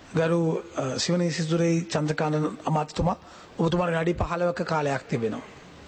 ගරු සිවනි සිදුරයි චන්ද්‍රකාන අමාත්‍යතුමා ඔබතුමාට නඩි පහලවක කාලයක් තිබෙනවා.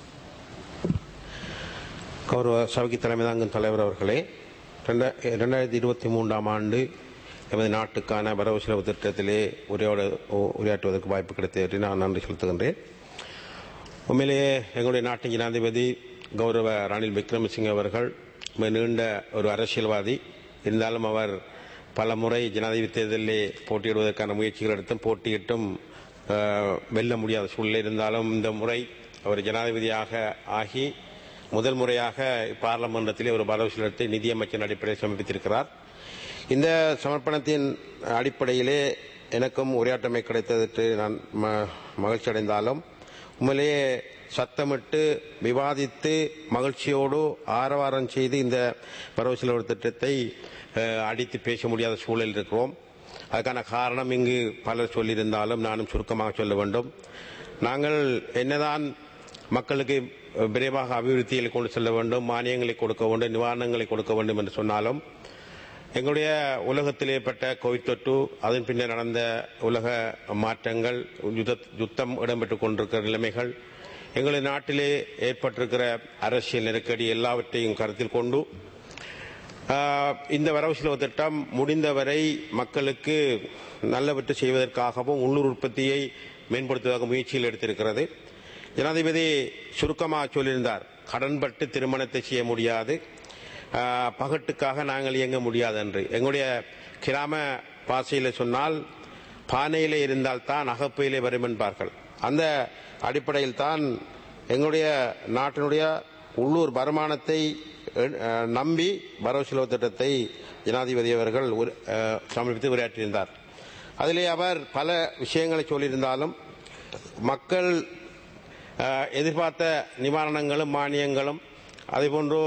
கௌரவ சபைக்கு தலைமை தாங்கும் தலைவர் அவர்களே ரெண்டா- ரெண்டாயிரத்தி இருபத்தி மூன்றாம் ஆண்டு எமது நாட்டுக்கான வரவு செலவு திட்டத்திலே உரையாட உ- உரையாற்றுவதற்கு வாய்ப்பு கிடைத்ததை நான் நன்றி செலுத்துகின்றேன் உண்மையிலேயே எங்களுடைய நாட்டின் ஜனாதிபதி கௌரவ ரணில் விக்ரமசிங்க அவர்கள் மிக நீண்ட ஒரு அரசியல்வாதி இருந்தாலும் அவர் பல முறை ஜனாதிபதி தேர்தலிலே போட்டியிடுவதற்கான முயற்சிகள் எடுத்தும் போட்டியிட்டும் அஹ், வெல்ல முடியாத சூழ்நிலை இருந்தாலும் இந்த முறை அவர் ஜனாதிபதியாக ஆகி முதல் முறையாக பார்லமெண்டத்திலே ஒரு பலவசீலத்தை நிதியமைச்சர் அடிப்படையில் சமர்ப்பித்திருக்கிறார் இந்த சமர்ப்பணத்தின் அடிப்படையிலே எனக்கும் உரையாற்றமை கிடைத்ததற்கு நான் ம- மகிழ்ச்சி அடைந்தாலும் உண்மையிலேயே சத்தமிட்டு விவாதித்து மகிழ்ச்சியோடு ஆரவாரம் செய்து இந்த வரவு செலவு திட்டத்தை அஹ், அடித்து பேச முடியாத சூழல் இருக்கிறோம் அதுக்கான காரணம் இங்கு பலர் சொல்லியிருந்தாலும் நானும் சுருக்கமாக சொல்ல வேண்டும் நாங்கள் என்னதான் மக்களுக்கு விரைவாக அபிவிருத்திகளை கொண்டு செல்ல வேண்டும் மானியங்களை கொடுக்க வேண்டும் நிவாரணங்களை கொடுக்க வேண்டும் என்று சொன்னாலும் எங்களுடைய உலகத்தில் ஏற்பட்ட கோவிட் தொற்று அதன் பின்னர் நடந்த உலக மாற்றங்கள் யுத்த- யுத்தம் இடம்பெற்றுக் கொண்டிருக்கிற நிலைமைகள் எங்களுடைய நாட்டிலே ஏற்பட்டிருக்கிற அரசியல் நெருக்கடி எல்லாவற்றையும் கருத்தில் கொண்டு ஆஹ், இந்த வரவு செலவு திட்டம் முடிந்தவரை மக்களுக்கு நல்லவற்றை செய்வதற்காகவும் உள்ளூர் உற்பத்தியை மேம்படுத்துவதாக முயற்சியில் எடுத்திருக்கிறது ஜனாதிபதி சுருக்கமாக சொல்லியிருந்தார் கடன்பட்டு திருமணத்தை செய்ய முடியாது ஆஹ், பகட்டுக்காக நாங்கள் இயங்க முடியாது என்று எங்களுடைய கிராம பாசையில் சொன்னால் பானையிலே இருந்தால் தான் அகப்பையிலே வரும் என்பார்கள் அந்த அடிப்படையில் தான் எங்களுடைய நாட்டினுடைய உள்ளூர் வருமானத்தை அஹ், நம்பி வரவு செலவு திட்டத்தை ஜனாதிபதி அவர்கள் உர- அஹ், சமர்ப்பித்து உரையாற்றியிருந்தார் அதிலே அவர் பல விஷயங்களை சொல்லியிருந்தாலும் மக்கள் அஹ், எதிர்பார்த்த நிவாரணங்களும் மானியங்களும் அதேபோன்று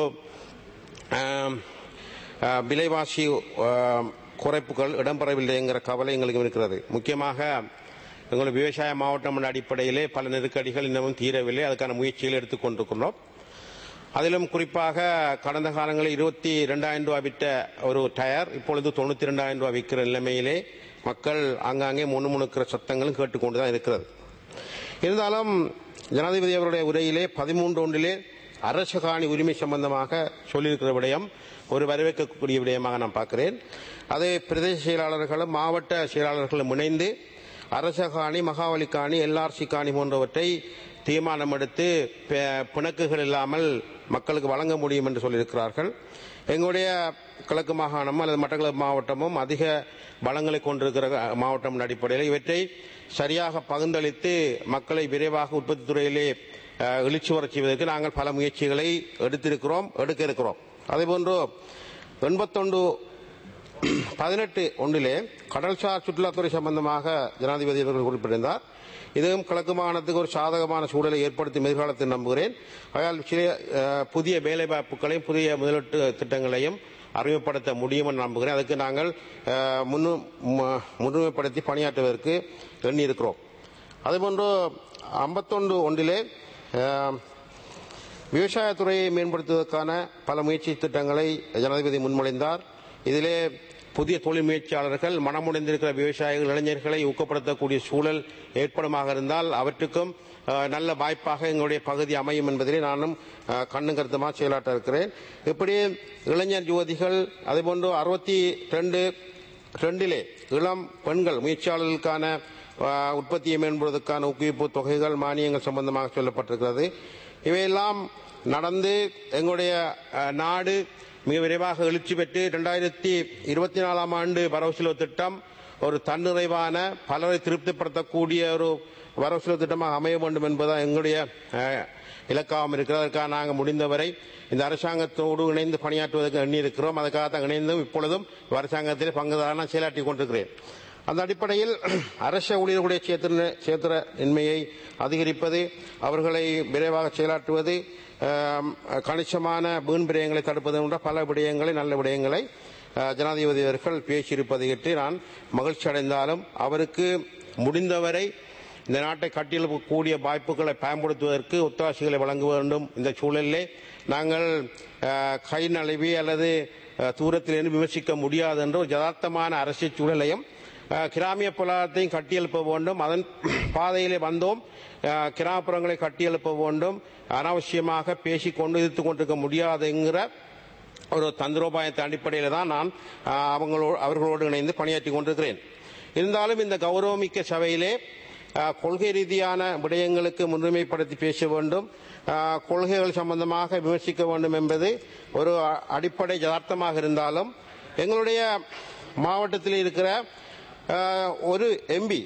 ஆம், ஆ, விலைவாசி ஆம், குறைப்புகள் இடம்பெறவில்லை என்கிற கவலை எங்களுக்கு இருக்கிறது முக்கியமாக எங்களுடைய விவசாய மாவட்டம் என்ற அடிப்படையிலே பல நெருக்கடிகள் இன்னமும் தீரவில்லை அதுக்கான முயற்சிகளை எடுத்துக் கொண்டிருக்கிறோம் அதிலும் குறிப்பாக கடந்த காலங்களில் இருபத்தி ரெண்டாயிரம் ரூபாய் விற்ற ஒரு டயர் இப்பொழுது தொண்ணூத்தி ரெண்டாயிரம் ரூபாய் விற்கிற நிலைமையிலே மக்கள் ஆங்காங்கே முணுமுணுக்கிற சத்தங்களும் கேட்டுக்கொண்டுதான் இருக்கிறது இருந்தாலும் ஜனாதிபதி அவருடைய உரையிலே பதிமூன்று ஒன்றிலே அரசு காணி உரிமை சம்பந்தமாக சொல்லியிருக்கிற விடயம் ஒரு வரவேற்கக்கூடிய விடயமாக நான் பார்க்கிறேன் அது பிரதேச செயலாளர்களும் மாவட்ட செயலாளர்களும் இணைந்து அரச காணி மகாவலி காணி எல்ஆர்சி காணி போன்றவற்றை தீர்மானம் எடுத்து பி- பிணக்குகள் இல்லாமல் மக்களுக்கு வழங்க முடியும் என்று சொல்லியிருக்கிறார்கள் எங்களுடைய கிழக்கு மாகாணமும் அல்லது மட்டக்களப்பு மாவட்டமும் அதிக வளங்களை கொண்டிருக்கிற மாவட்டம் என்ற அடிப்படையில் இவற்றை சரியாக பகிர்ந்தளித்து மக்களை விரைவாக உற்பத்தி துறையிலே அஹ், எழுச்சி வரச் செய்வதற்கு நாங்கள் பல முயற்சிகளை எடுத்திருக்கிறோம் எடுக்க இருக்கிறோம் அதேபோன்று எண்பத்தொன்று பதினெட்டு ஒன்றிலே கடல்சார் சுற்றுலாத்துறை சம்பந்தமாக ஜனாதிபதி அவர்கள் குறிப்பிட்டிருந்தார் இதுவும் கிழக்கு மாகாணத்துக்கு ஒரு சாதகமான சூழலை ஏற்படுத்தும் எதிர்காலத்தில் நம்புகிறேன் ஆகையால் சில அஹ், புதிய வேலைவாய்ப்புகளையும் புதிய முதலீட்டு திட்டங்களையும் அறிமுகப்படுத்த முடியும் என்று நம்புகிறேன் அதுக்கு நாங்கள் அஹ், முன்னு- மு- முன்னுரிமைப்படுத்தி பணியாற்றுவதற்கு எண்ணியிருக்கிறோம் அதேபோன்று ஐம்பத்தொன்று ஒன்றிலே அஹ், விவசாயத்துறையை மேம்படுத்துவதற்கான பல முயற்சி திட்டங்களை ஜனாதிபதி முன்மொழிந்தார் இதிலே புதிய தொழில் முயற்சியாளர்கள் மனமுடைந்திருக்கிற விவசாயிகள் இளைஞர்களை ஊக்கப்படுத்தக்கூடிய சூழல் ஏற்படுமாக இருந்தால் அவற்றுக்கும் அஹ், நல்ல வாய்ப்பாக எங்களுடைய பகுதி அமையும் என்பதிலே நானும் அஹ், கண்ணும் கருத்துமாக செயலாற்ற இருக்கிறேன் இப்படி இளைஞர் யுவதிகள் அதேபோன்று அறுபத்தி ரெண்டு ரெண்டிலே இளம் பெண்கள் முயற்சியாளர்களுக்கான அஹ், உற்பத்தியை மேம்படுவதற்கான ஊக்குவிப்பு தொகைகள் மானியங்கள் சம்பந்தமாக சொல்லப்பட்டிருக்கிறது இவையெல்லாம் நடந்து எங்களுடைய அஹ், நாடு மிக விரைவாக எழுச்சி பெற்று இரண்டாயிரத்தி இருபத்தி நாலாம் ஆண்டு வரவு செலவு திட்டம் ஒரு தன்னிறைவான பலரை திருப்திப்படுத்தக்கூடிய ஒரு வரவு செலவு திட்டமாக அமைய வேண்டும் என்பதுதான் எங்களுடைய அஹ், இலக்காகவும் இருக்கிறது அதற்காக நாங்கள் முடிந்தவரை இந்த அரசாங்கத்தோடு இணைந்து பணியாற்றுவதற்கு எண்ணியிருக்கிறோம் அதுக்காக தான் இணைந்தும் இப்பொழுதும் அரசாங்கத்தில் பங்குதாரனாக செயலாற்றிக் கொண்டிருக்கிறேன் அந்த அடிப்படையில் அரச ஊழியர்களுடைய சேத்திர சேத்திர இன்மையை அதிகரிப்பது அவர்களை விரைவாக செயலாற்றுவது ஆம், கணிசமான வீண் விடயங்களை தடுப்பது போன்ற பல விடயங்களை நல்ல விடயங்களை அஹ், ஜனாதிபதி அவர்கள் பேசியிருப்பதை பற்றி நான் மகிழ்ச்சி அடைந்தாலும் அவருக்கு முடிந்தவரை இந்த நாட்டை கட்டியெழுப்பக்கூடிய வாய்ப்புகளை பயன்படுத்துவதற்கு ஒத்தாசைகளை வழங்க வேண்டும் இந்த சூழலிலே நாங்கள் அஹ், கை நழுவி அல்லது அஹ், தூரத்திலிருந்து விமர்சிக்க முடியாது என்ற ஒரு யதார்த்தமான அரசியல் சூழலையும் அஹ், கிராமிய பொருளாதாரத்தையும் கட்டியெழுப்ப வேண்டும் அதன் பாதையிலே வந்தோம் அஹ், கிராமப்புறங்களை கட்டியெழுப்ப வேண்டும் அனாவசியமாக பேசிக்கொண்டு எதிர்த்து கொண்டிருக்க முடியாதுங்கிற ஒரு தந்திரோபாயத்தை அடிப்படையில் தான் நான் அஹ், அவங்களோடு அவர்களோடு இணைந்து பணியாற்றி கொண்டிருக்கிறேன் இருந்தாலும் இந்த கௌரவமிக்க சபையிலே அஹ், கொள்கை ரீதியான விடயங்களுக்கு முன்னுரிமைப்படுத்தி பேச வேண்டும் அஹ், கொள்கைகள் சம்பந்தமாக விமர்சிக்க வேண்டும் என்பது ஒரு அ- அடிப்படை யதார்த்தமாக இருந்தாலும் எங்களுடைய மாவட்டத்தில் இருக்கிற அஹ், ஒரு எம்பி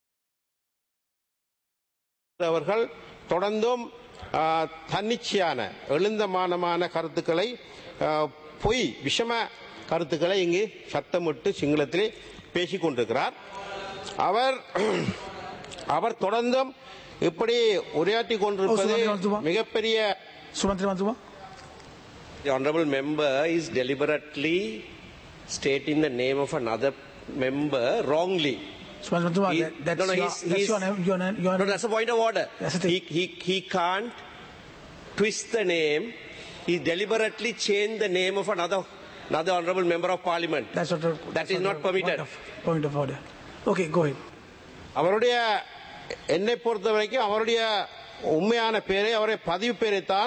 அவர்கள் தொடர்ந்தும் அஹ், தன்னிச்சையான எழுந்தமானமான கருத்துக்களை அஹ், பொய் விஷம கருத்துக்களை இங்கு சத்தமிட்டு சிங்களத்திலே பேசிக் கொண்டிருக்கிறார் அவர் அவர் தொடர்ந்தும் இப்படி உரையாற்றி கொண்டிருப்பது சுமதி வாழ்த்துவா. மிகப்பெரிய සුමන්ත්‍ර මන්තුමා The honorable member is deliberately stating the name of another member wrongly. සුමන්ත්‍ර මන්තුමා He- that- that's no, no, your- he's- that's he's- your name- your name- your No, name. that's a point of order. Yes, it He, is. he, he can't twist the name. He deliberately changed the name of another another honorable member of parliament. That's not a- That that's is not a permitted. Point of, point of order. Okay, go ahead. அவருடைய என்னை பொறுத்த வரைக்கும் அவருடைய உண்மையான பேரை அவருடைய பதிவு பேரைத்தான்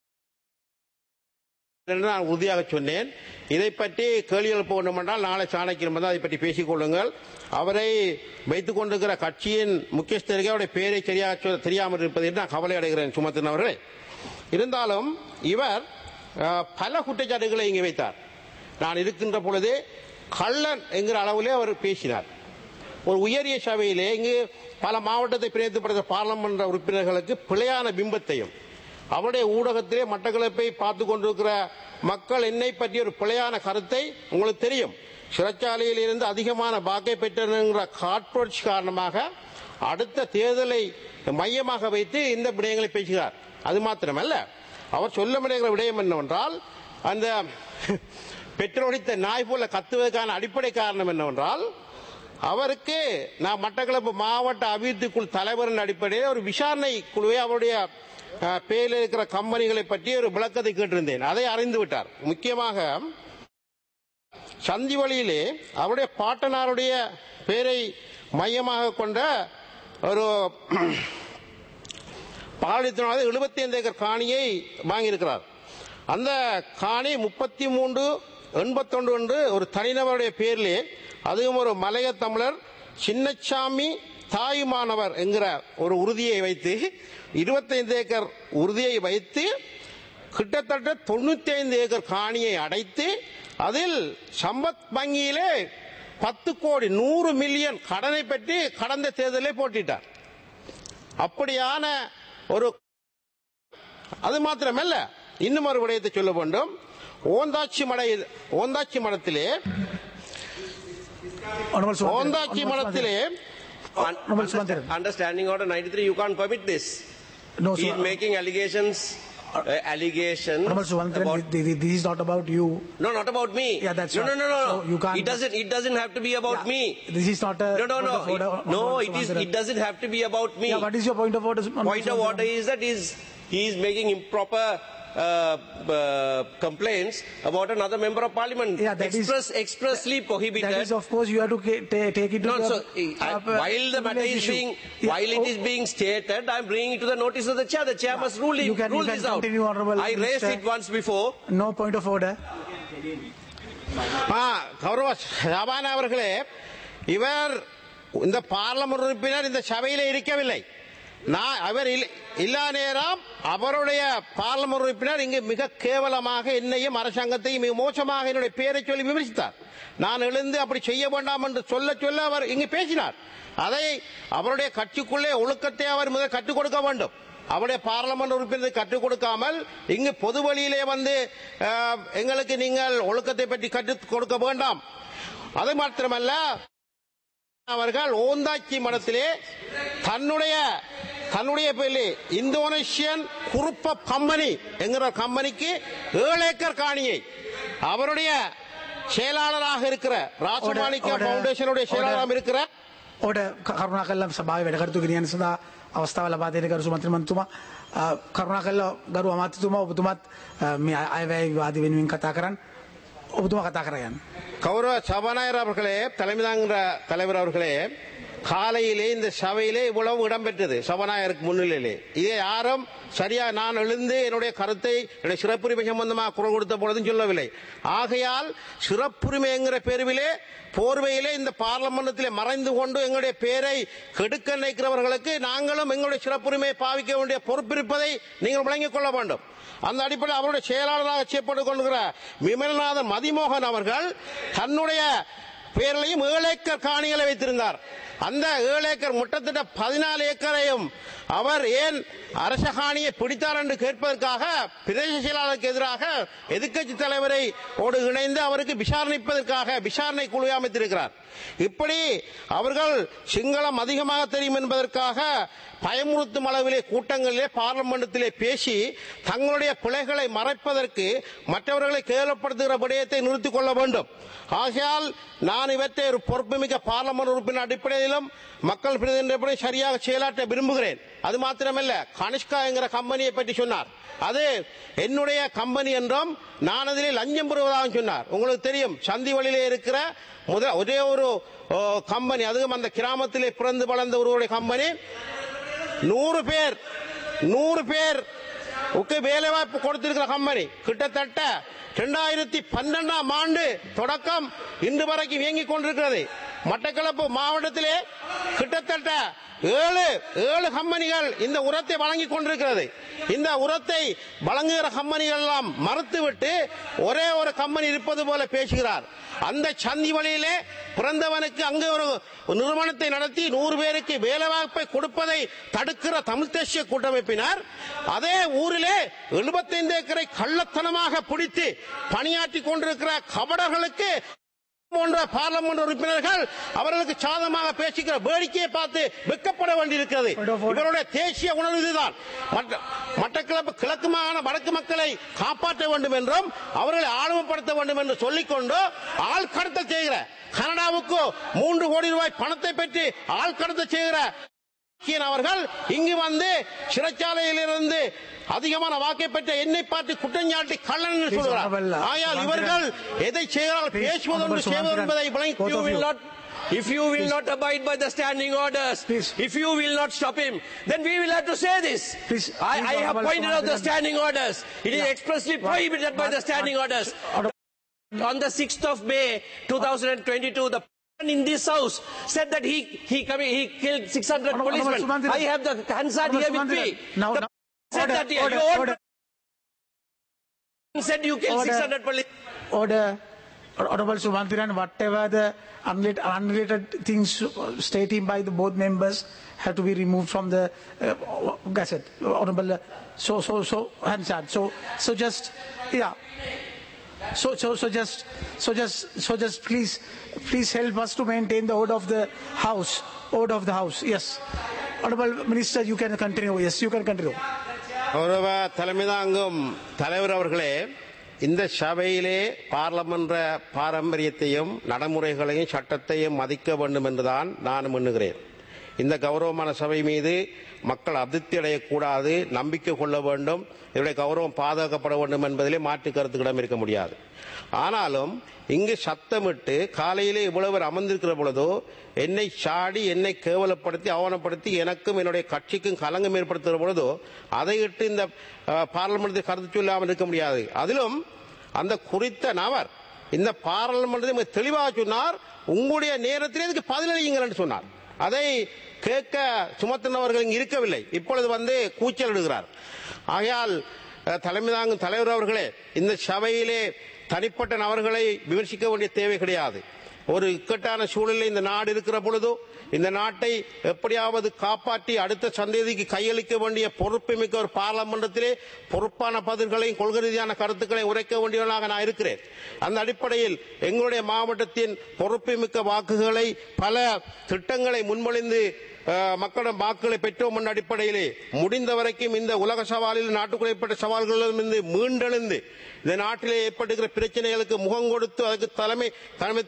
என்று நான் உறுதியாக சொன்னேன் இதை பற்றி கேள்வி எழுப்ப வேண்டும் என்றால் நாளை சாணக்கியம் வந்து அதை பற்றி பேசிக் கொள்ளுங்கள் அவரை வைத்துக் கொண்டிருக்கிற கட்சியின் முக்கியஸ்தருக்கு அவருடைய பேரை சரியாக சொல்ல- தெரியாமல் இருப்பது என்று நான் கவலை அடைகிறேன் சுமத்தின் அவர்களே இருந்தாலும் இவர் அஹ், பல குற்றச்சாட்டுகளை இங்கே வைத்தார் நான் இருக்கின்ற பொழுதே கள்ளன் என்கிற அளவிலே அவர் பேசினார் ஒரு உயரிய சபையிலே இங்கு பல மாவட்டத்தை பிரதிநிதிப்படுத்த பாராளுமன்ற உறுப்பினர்களுக்கு பிழையான பிம்பத்தையும் அவருடைய ஊடகத்திலே மட்டக்களப்பை பார்த்து கொண்டிருக்கிற மக்கள் என்னை பற்றிய ஒரு பிழையான கருத்தை உங்களுக்கு தெரியும் சிறைச்சாலையில் இருந்து அதிகமான வாக்கை பெற்றிருக்கிற காட்புணர்ச்சி காரணமாக அடுத்த தேர்தலை மையமாக வைத்து இந்த விடயங்களை பேசுகிறார் அது மாத்திரமல்ல அவர் சொல்ல முடிகிற விடயம் என்னவென்றால் அந்த பெற்றோடித்த நாய் போல கத்துவதற்கான அடிப்படை காரணம் என்னவென்றால் அவருக்கு நான் மட்டக்களப்பு மாவட்ட அபிவிருத்தி குழு தலைவரின் அடிப்படையில் ஒரு விசாரணை குழுவை அவருடைய அஹ், பேரில் இருக்கிற கம்பெனிகளை பற்றி ஒரு விளக்கத்தை கேட்டிருந்தேன் அதை அறிந்து விட்டார் முக்கியமாக சந்தி வழியிலே அவருடைய பாட்டனாருடைய பேரை மையமாக கொண்ட ஒரு பாலித்தினாவது எழுபத்தி ஐந்து ஏக்கர் காணியை வாங்கியிருக்கிறார் அந்த காணி முப்பத்தி மூன்று எண்பத்தொன்று என்று ஒரு தனிநபருடைய பேரிலே அதுவும் ஒரு மலைய தமிழர் சின்னச்சாமி தாயுமானவர் என்கிற ஒரு உறுதியை வைத்து இருபத்தைந்து ஏக்கர் உறுதியை வைத்து கிட்டத்தட்ட தொண்ணூத்தி ஐந்து ஏக்கர் காணியை அடைத்து அதில் சம்பத் வங்கியிலே பத்து கோடி நூறு மில்லியன் கடனை பற்றி கடந்த தேர்தலில் போட்டிட்டார் அப்படியான ஒரு அது மாத்திரமல்ல இன்னும் ஒரு விடயத்தை சொல்ல வேண்டும் ஓந்தாச்சி மடை ஓந்தாச்சி மடத்திலே Honorable Sumanthira. ஓந்தாச்சி Honorable மடத்திலே Un- Honorable Sumanthira. Understanding order 93, you can't permit this. No, He sir. is making allegations, uh, allegations Honorable Sumanthira, about this, this- this is not about you. No, not about me. Yeah, that's no, no, right. no, no, no. So you can't- It doesn't. It doesn't have to be about Yeah. me. This is not a No, no, point no. of order, It- no, Honorable it is. Sumanthira. It doesn't have to be about me. Yeah, what is your point of order? Honorable Point of Sumanthira? order is that is he is making improper uh, uh, complaints about another member of parliament. Yeah, that is- Express, expressly prohibited. That is, of course, you have to ca- ta- take it to no, the, so I, uh, while the matter privilege is issue. being Yeah, while it oh, is being stated, I am bringing it to the notice of the chair. The chair must rule, You it, can- rule you can this out. continue, Honorable I raised Minister. it once before. No point of order. ஆ, கௌரவ சபான அவர்களே இவர் இந்த parliament உறுப்பினர் இந்த சபையிலே இருக்கவில்லை நான் அவர் இல்ல- இல்லா நேரம் அவருடைய பார்லமெண்ட் உறுப்பினர் இங்கு மிக கேவலமாக என்னையும் அரசாங்கத்தையும் மிக மோசமாக என்னுடைய பேரை சொல்லி விமர்சித்தார் நான் எழுந்து அப்படி செய்ய வேண்டாம் என்று சொல்ல சொல்ல அவர் இங்கு பேசினார் அதை அவருடைய கட்சிக்குள்ளே ஒழுக்கத்தை அவர் முதல் கற்றுக் கொடுக்க வேண்டும் அவருடைய பார்லமெண்ட் உறுப்பினர் கற்றுக் கொடுக்காமல் இங்கு பொது வழியிலே வந்து அஹ், எங்களுக்கு நீங்கள் ஒழுக்கத்தை பற்றி கற்றுக் கொடுக்க வேண்டாம் அது மாத்திரமல்ல அவர்கள் ஓந்தாச்சி மடத்திலே தன்னுடைய தன்னுடைய பேரிலே இந்தோனேஷியன் குறுப்ப கம்பெனி என்கிற கம்பெனிக்கு ஏழு ஏக்கர் காணியை அவருடைய செயலாளராக இருக்கிற ராசமாணிக்க Order, order, பவுண்டேஷனுடைய செயலாளராக order. இருக்கிற ඕට කරුණා කල්ල සභාව වැඩ කටතු ගෙනියන සඳහා අවස්ථාව ලබා දෙන කරු සුමන්ත්‍රමන්තුමා අ, කරුණා කල්ල ගරු අමාත්‍යතුමා ඔබතුමත් අ, මේ අයවැය විවාද වෙනුවෙන් කතා කරන්න ඔබතුමා කතා කරගන්න. கௌரவ சபாநாயகர் அவர்களே தலைமை தாங்குகிற தலைவர் அவர்களே காலையிலே இந்த சபையிலே இவ்வளவு இடம்பெற்றது சபாநாயகருக்கு முன்னிலையிலே இதை யாரும் சரியா நான் எழுந்து என்னுடைய கருத்தை என்னுடைய சிறப்புரிமை சம்பந்தமாக குரல் கொடுத்த பொழுதும் சொல்லவில்லை ஆகையால் சிறப்புரிமைங்கிற பேருவிலே போர்வையிலே இந்த பார்லமெண்டத்திலே மறைந்து கொண்டு எங்களுடைய பேரை கெடுக்க நினைக்கிறவர்களுக்கு நாங்களும் எங்களுடைய சிறப்புரிமையை பாவிக்க வேண்டிய பொறுப்பிருப்பதை நீங்கள் விளங்கிக் கொள்ள வேண்டும் அந்த அடிப்படையில் அவருடைய செயலாளராக செய்யப்பட்டுக் கொள்கிற விமல்நாதன் மதிமோகன் அவர்கள் தன்னுடைய பேரிலையும் ஏழு ஏக்கர் காணிகளை வைத்திருந்தார் அந்த ஏழு ஏக்கர் முட்டத்திட்ட பதினாலு ஏக்கரையும் அவர் ஏன் அரச காணியை பிடித்தார் என்று கேட்பதற்காக பிரதேச செயலாளருக்கு எதிராக எதிர்க்கட்சி தலைவரை ஓடு இணைந்து அவருக்கு விசாரணைப்பதற்காக விசாரணை குழு அமைத்திருக்கிறார் இப்படி அவர்கள் சிங்களம் அதிகமாக தெரியும் என்பதற்காக பயமுறுத்தும் அளவிலே கூட்டங்களிலே பார்லமெண்டத்திலே பேசி தங்களுடைய பிழைகளை மறைப்பதற்கு மற்றவர்களை கேவலப்படுத்துகிற விடயத்தை நிறுத்திக் கொள்ள வேண்டும் ஆகையால் நான் இவற்றை ஒரு பொறுப்புமிக்க பார்லமெண்ட் உறுப்பினர் அடிப்படையிலும் மக்கள் பிரதிநிதி சரியாக செயலாற்ற விரும்புகிறேன் அது மாத்திரமல்ல கனிஷ்கா என்கிற கம்பெனியை பற்றி சொன்னார் அது என்னுடைய கம்பெனி என்றும் நான் அதிலே லஞ்சம் பெறுவதாக சொன்னார் உங்களுக்கு தெரியும் சந்தி வழியிலே இருக்கிற முதல் ஒரே ஒரு ஓ, கம்பெனி அதுவும் அந்த கிராமத்திலே பிறந்து வளர்ந்த ஒருவருடைய கம்பெனி நூறு பேர் நூறு பேர் உக்கு வேலை வாய்ப்பு கொடுத்திருக்கிற கம்பெனி கிட்டத்தட்ட இரண்டாயிரத்தி பன்னெண்டாம் ஆண்டு தொடக்கம் இன்று வரைக்கும் இயங்கிக் கொண்டிருக்கிறது மட்டக்களப்பு மாவட்டத்திலே கிட்டத்தட்ட ஏழு ஏழு கம்பெனிகள் இந்த உரத்தை வழங்கிக் கொண்டிருக்கிறது இந்த உரத்தை வழங்குகிற கம்பெனிகள் எல்லாம் மறுத்துவிட்டு ஒரே ஒரு கம்பெனி இருப்பது போல பேசுகிறார் அந்த சந்தி வழியிலே பிறந்தவனுக்கு அங்கே ஒரு நிறுவனத்தை நடத்தி நூறு பேருக்கு வேலைவாய்ப்பை கொடுப்பதை தடுக்கிற தமிழ் தேசிய கூட்டமைப்பினர் அதே ஊரிலே 75 ஏக்கரை கள்ளத்தனமாக பிடித்து பணியாற்றி கொண்டிருக்கிற கபடர்களுக்கு போன்ற பார்லமெண்ட் உறுப்பினர்கள் அவர்களுக்கு சாதகமாக பேசுகிற வேடிக்கையை பார்த்து வெக்கப்பட வேண்டியிருக்கிறது இவருடைய தேசிய உணர்வு இதுதான் மற்ற- மட்டக்களப்பு கிழக்கு மாகாண வடக்கு மக்களை காப்பாற்ற வேண்டும் என்றும் அவர்களை ஆளுமைப்படுத்த வேண்டும் என்று சொல்லிக்கொண்டு ஆள் கடத்தல் செய்கிற கனடாவுக்கு மூன்று கோடி ரூபாய் பணத்தை பெற்று ஆள் கடத்தல் செய்கிற சீன் அவர்கள் இங்கு வந்து சிறைச்சாலையிலிருந்து அதிகமான வாக்கை பெற்ற என்னை பார்த்து குற்றஞ்சாட்டி கள்ளன் என்று சொல்கிறார் honorable, ஆகையால் honorable, இவர்கள் எதை செய்கிறார்கள் Please, பேசுவதொன்று honorable செய்வது Sumantiran, என்பதை both விளங்கி of you you. will not if you will not abide by the standing orders Please. if you will not stop him then we will have to say this Please, I, please, I have Honorable pointed out the Sumantiran. standing orders it is Yeah. expressly One- prohibited by one- the standing one- orders Honorable- on the 6th of May 2022 the person in this house said that he he commi- he killed 600 Honorable policemen Sumantiran. I have the Hansard Honorable here with me Sumantiran. Now- the now- said order, that he- order, your own order. said you killed Order. 600 police Order, Honorable Sumantiran, whatever the unrelated, unrelated things uh, stated by the board members have to be removed from the uh, gazette. Honorable, uh, so, so, so, Hansard. So, so just, yeah. So, so, so just, so just, so just please, please help us to maintain the order of the house, order of the house. Yes. Honorable Minister, you can continue. Yes, you can continue. கௌரவ தலைமை தாங்கும் தலைவர் அவர்களே இந்த சபையிலே பார்லமென்ற பாரம்பரியத்தையும் நடைமுறைகளையும் சட்டத்தையும் மதிக்க வேண்டும் என்றுதான் நான் எண்ணுகிறேன் இந்த கௌரவமான சபை மீது மக்கள் அதிருப்தி அடையக்கூடாது நம்பிக்கை கொள்ள வேண்டும் இதனுடைய கௌரவம் பாதுகாக்கப்பட வேண்டும் என்பதிலே மாற்று கருத்துக்கிடம் இருக்க முடியாது ஆனாலும் இங்கு சத்தமிட்டு காலையிலே இவ்வளவு பேர் அமர்ந்திருக்கிற பொழுதோ என்னை சாடி என்னை கேவலப்படுத்தி அவமானப்படுத்தி எனக்கும் என்னுடைய கட்சிக்கும் களங்கம் ஏற்படுத்துகிற பொழுதோ அதை இட்டு இந்த பார்லமெண்டத்தில் கருத்து சொல்லாமல் இருக்க முடியாது அதிலும் அந்த குறித்த நபர் இந்த பாராளுமன்றத்தில் தெளிவாக சொன்னார் உங்களுடைய நேரத்திலே இதுக்கு பதிலளியுங்கள் என்று சொன்னார் அதை கேட்க சுமத்தினவர்கள் இங்கு இருக்கவில்லை இப்பொழுது வந்து கூச்சல் இடுகிறார் ஆகையால் அஹ், தலைமை தாங்கும் தலைவர் அவர்களே இந்த சபையிலே தனிப்பட்ட நபர்களை விமர்சிக்க வேண்டிய தேவை கிடையாது ஒரு இக்கட்டான சூழலில் இந்த நாடு இருக்கிற பொழுதோ இந்த நாட்டை எப்படியாவது காப்பாற்றி அடுத்த சந்ததிக்கு கையளிக்க வேண்டிய பொறுப்பு மிக்க ஒரு பாராளுமன்றத்திலே பொறுப்பான பதில்களையும் கொள்கை ரீதியான கருத்துக்களை உரைக்க வேண்டியவனாக நான் இருக்கிறேன் அந்த அடிப்படையில் எங்களுடைய மாவட்டத்தின் பொறுப்பு மிக்க வாக்குகளை பல திட்டங்களை முன்மொழிந்து அஹ், மக்களிடம் வாக்குகளை பெற்றோம் என்ற அடிப்படையிலே முடிந்த வரைக்கும் இந்த உலக சவாலில் நாட்டுக்குள் ஏற்பட்ட சவால்களிலிருந்து மீண்டெழுந்து இந்த நாட்டிலே ஏற்பட்டுகிற பிரச்சனைகளுக்கு முகம் கொடுத்து அதுக்கு தலைமை தலைமைத்துவம் கொடுத்து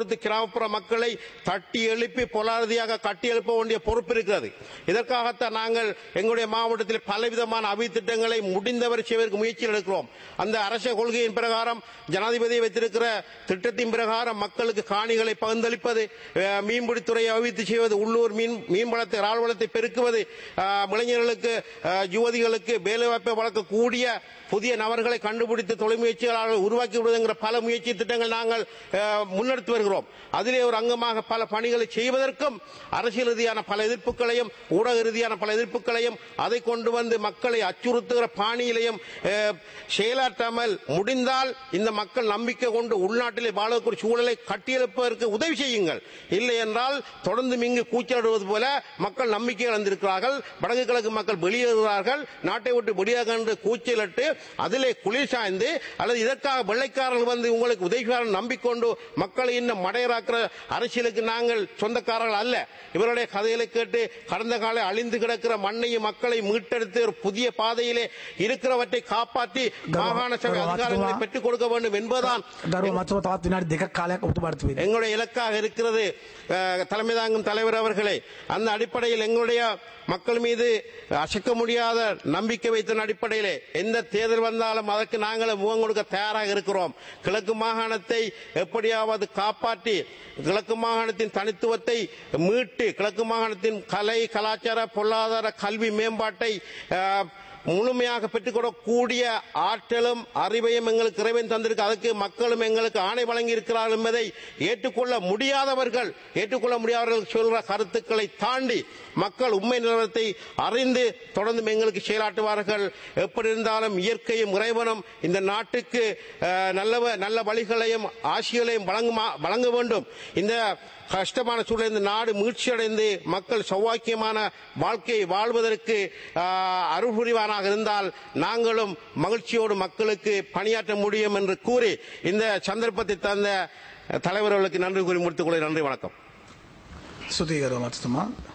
கொடுத்து கிராமப்புற மக்களை தட்டி எழுப்பி பொருளாதாரியாக கட்டி எழுப்ப வேண்டிய பொறுப்பு இருக்கிறது இதற்காகத்தான் நாங்கள் எங்களுடைய மாவட்டத்தில் பலவிதமான அபிவிருத்தி திட்டங்களை முடிந்தவரை செய்வதற்கு முயற்சி எடுக்கிறோம் அந்த அரச கொள்கையின் பிரகாரம் ஜனாதிபதி வைத்திருக்கிற திட்டத்தின் பிரகாரம் மக்களுக்கு காணிகளை பகிர்ந்தளிப்பது அஹ், மீன்பிடித்துறையை அபிவிருத்தி செய்வது உள்ளூர் மீன் மீன்வளத்தை இறால் வளத்தை பெருக்குவது அஹ், இளைஞர்களுக்கு அஹ், யுவதிகளுக்கு வேலைவாய்ப்பை வளர்க்கக்கூடிய புதிய நபர்களை கண்டுபிடித்து தொழில் முயற்சிகளாளர்கள் உருவாக்கி விடுவதுங்கிற பல முயற்சி திட்டங்கள் நாங்கள் அஹ், முன்னெடுத்து வருகிறோம் அதிலே ஒரு அங்கமாக பல பணிகளை செய்வதற்கும் அரசியல் ரீதியான பல எதிர்ப்புகளையும் ஊடக ரீதியான பல எதிர்ப்புகளையும் அதை கொண்டு வந்து மக்களை அச்சுறுத்துகிற பாணியிலையும் அஹ், செயலாற்றாமல் முடிந்தால் இந்த மக்கள் நம்பிக்கை கொண்டு உள்நாட்டிலே வாழக்கூடிய சூழலை கட்டியெழுப்பதற்கு உதவி செய்யுங்கள் இல்லை என்றால் தொடர்ந்து இங்கு கூச்சலிடுவது போல மக்கள் நம்பிக்கை இழந்திருக்கிறார்கள் வடக்கு கிழக்கு மக்கள் வெளியேறுகிறார்கள் நாட்டை விட்டு வெளியாக என்று கூச்சலிட்டு அதிலே குளிர் சாய்ந்து அல்லது இதற்காக வெள்ளைக்காரர்கள் வந்து உங்களுக்கு உதவியாளர் நம்பிக்கொண்டு மக்களை இன்னும் மடையராக்கிற அரசியலுக்கு நாங்கள் சொந்தக்காரர்கள் அல்ல இவருடைய கதைகளை கேட்டு கடந்த கால அழிந்து கிடக்கிற மண்ணையும் மக்களை மீட்டெடுத்து ஒரு புதிய பாதையிலே இருக்கிறவற்றை காப்பாற்றி மாகாண சபை கௌரவ அதிகாரங்களை மாத்துமா. பெற்றுக் கொடுக்க வேண்டும் என்பதுதான் ගරුව මතුව තවත් විනාඩි දෙකක් කාලයක් ඔබතුමාට තිබෙනවා. எங்களுடைய இலக்காக இருக்கிறது அஹ், தலைமை தாங்கும் தலைவர் அவர்களே அந்த அடிப்படையில் எங்களுடைய மக்கள் மீது அசைக்க முடியாத நம்பிக்கை வைத்த அடிப்படையிலே எந்த தேர்தல் வந்தாலும் அதற்கு நாங்கள் முகம் கொடுக்க தயாராக இருக்கிறோம் கிழக்கு மாகாணத்தை எப்படியாவது காப்பாற்றி கிழக்கு மாகாணத்தின் தனித்துவத்தை மீட்டு கிழக்கு மாகாணத்தின் கலை கலாச்சார பொருளாதார கல்வி மேம்பாட்டை அஹ், முழுமையாக பெற்றுக்கொள்ளக்கூடிய ஆற்றலும் அறிவையும் எங்களுக்கு இறைவன் தந்திருக்கு அதுக்கு மக்களும் எங்களுக்கு ஆணை வழங்கி இருக்கிறார்கள் என்பதை ஏற்றுக்கொள்ள முடியாதவர்கள் ஏற்றுக்கொள்ள முடியாதவர்கள் சொல்ற கருத்துக்களை தாண்டி மக்கள் உண்மை நிலவரத்தை அறிந்து தொடர்ந்து எங்களுக்கு செயலாற்றுவார்கள் எப்படி இருந்தாலும் இயற்கையும் இறைவனும் இந்த நாட்டுக்கு அஹ், நல்ல நல்ல வழிகளையும் ஆசிகளையும் வழங்குமா வழங்க வேண்டும் இந்த கஷ்டமான சூழல் இந்த நாடு மீழ்ச்சியடைந்து மக்கள் சௌவாக்கியமான வாழ்க்கையை வாழ்வதற்கு ஆஹ், அருள் புரிவானாக இருந்தால் நாங்களும் மகிழ்ச்சியோடு மக்களுக்கு பணியாற்ற முடியும் என்று கூறி இந்த சந்தர்ப்பத்தை தந்த தலைவர்களுக்கு நன்றி கூறி முடித்துக் கொள்ள நன்றி வணக்கம் ස්තුතියි ගරුව මතුතුමා